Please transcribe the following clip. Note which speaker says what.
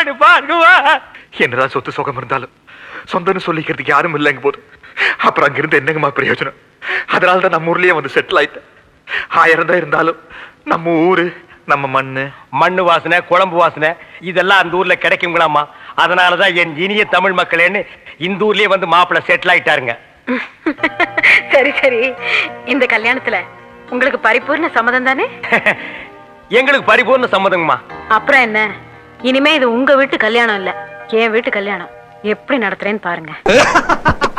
Speaker 1: பாருங்கம்மா
Speaker 2: என்னதான் சொத்து சுகம் இருந்தாலும் சொந்தம்னு சொல்லிக்கிறதுக்கு யாரும் இல்லைங்க போது அப்புறம் அங்கிருந்து என்னங்கம்மா பிரயோஜனம் அதனால தான் நம்ம ஊர்லயே வந்து செட்டில் ஆயிட்டேன் ஆயிரம் தான் இருந்தாலும் நம்ம ஊரு நம்ம மண்ணு
Speaker 1: மண்ணு வாசனை குழம்பு வாசனை இதெல்லாம் அந்த ஊர்ல கிடைக்குங்களாமா அதனாலதான் என் இனிய தமிழ் மக்களேன்னு இந்த ஊர்லயே வந்து மாப்பிள்ளை செட்டில் ஆயிட்டாருங்க
Speaker 3: சரி சரி இந்த கல்யாணத்துல உங்களுக்கு பரிபூர்ண சம்மதம் தானே
Speaker 1: எங்களுக்கு பரிபூர்ண சம்மதங்கம்மா
Speaker 3: அப்புறம் என்ன இனிமே இது உங்க வீட்டு கல்யாணம் இல்ல என் வீட்டு கல்யாணம் எப்படி நடத்துறேன்னு பாருங்க